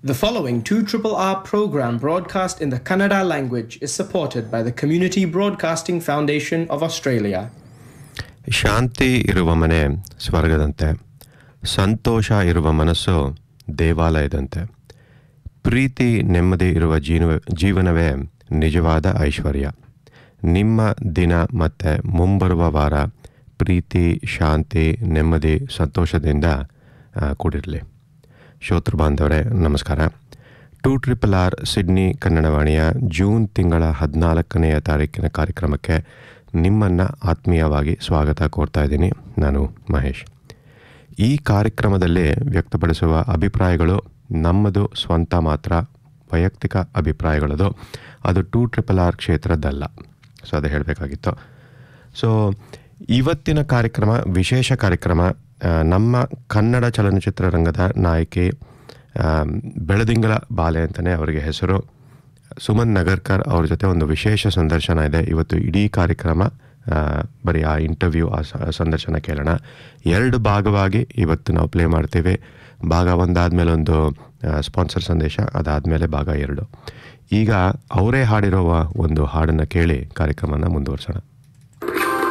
The following 2RRR program broadcast in the Kannada language is supported by the Community Broadcasting Foundation of Australia. ಶಾಂತಿ ಇರುವ ಮನೆ ಸ್ವರ್ಗದಂತೆ ಸಂತೋಷ ಇರುವ ಮನಸ್ಸು ದೇವಾಲಯದಂತೆ ಪ್ರೀತಿ ನೆಮ್ಮದಿ ಇರುವ ಜೀವ ಜೀವನವೇ ನಿಜವಾದ ಐಶ್ವರ್ಯ ನಿಮ್ಮ ದಿನ ಮತ್ತು ಮುಂಬರುವ ವಾರ ಪ್ರೀತಿ ಶಾಂತಿ ನೆಮ್ಮದಿ ಸಂತೋಷದಿಂದ ಆ, ಕೂಡಿರಲಿ ಶ್ರೋತೃ ಬಾಂಧವರೇ ನಮಸ್ಕಾರ ಟೂ ಟ್ರಿಪಲ್ ಆರ್ ಸಿಡ್ನಿ ಕನ್ನಡವಾಣಿಯ ಜೂನ್ ತಿಂಗಳ ಹದಿನಾಲ್ಕನೆಯ ತಾರೀಕಿನ ಕಾರ್ಯಕ್ರಮಕ್ಕೆ ನಿಮ್ಮನ್ನು ಆತ್ಮೀಯವಾಗಿ ಸ್ವಾಗತ ಕೋರ್ತಾ ಇದ್ದೀನಿ ನಾನು ಮಹೇಶ್ ಈ ಕಾರ್ಯಕ್ರಮದಲ್ಲಿ ವ್ಯಕ್ತಪಡಿಸುವ ಅಭಿಪ್ರಾಯಗಳು ನಮ್ಮದು ಸ್ವಂತ ಮಾತ್ರ ವೈಯಕ್ತಿಕ ಅಭಿಪ್ರಾಯಗಳದು ಅದು ಟೂ ಟ್ರಿಪಲ್ ಆರ್ ಕ್ಷೇತ್ರದ್ದಲ್ಲ ಸೊ ಅದು ಹೇಳಬೇಕಾಗಿತ್ತು ಸೊ ಇವತ್ತಿನ ಕಾರ್ಯಕ್ರಮ ವಿಶೇಷ ಕಾರ್ಯಕ್ರಮ ಆ, ನಮ್ಮ ಕನ್ನಡ ಚಲನಚಿತ್ರರಂಗದ ನಾಯಕಿ ಆ, ಬೆಳದಿಂಗಳ ಬಾಲೆ ಅಂತಲೇ ಅವರಿಗೆ ಹೆಸರು ಸುಮನ್ ನಗರ್ಕರ್ ಅವ್ರ ಜೊತೆ ಒಂದು ವಿಶೇಷ ಸಂದರ್ಶನ ಇದೆ ಇವತ್ತು ಇಡೀ ಕಾರ್ಯಕ್ರಮ ಆ, ಬರೀ ಆ ಇಂಟರ್ವ್ಯೂ ಆ ಸ- ಸಂದರ್ಶನ ಕೇಳೋಣ ಎರಡು ಭಾಗವಾಗಿ ಇವತ್ತು ನಾವು ಪ್ಲೇ ಮಾಡ್ತೀವಿ ಭಾಗ ಒಂದಾದ್ಮೇಲೆ ಒಂದು ಸ್ಪಾನ್ಸರ್ ಸಂದೇಶ ಅದಾದಮೇಲೆ ಭಾಗ ಎರಡು ಈಗ ಅವರೇ ಹಾಡಿರುವ ಒಂದು ಹಾಡನ್ನು ಕೇಳಿ ಕಾರ್ಯಕ್ರಮನ ಮುಂದುವರ್ಸೋಣ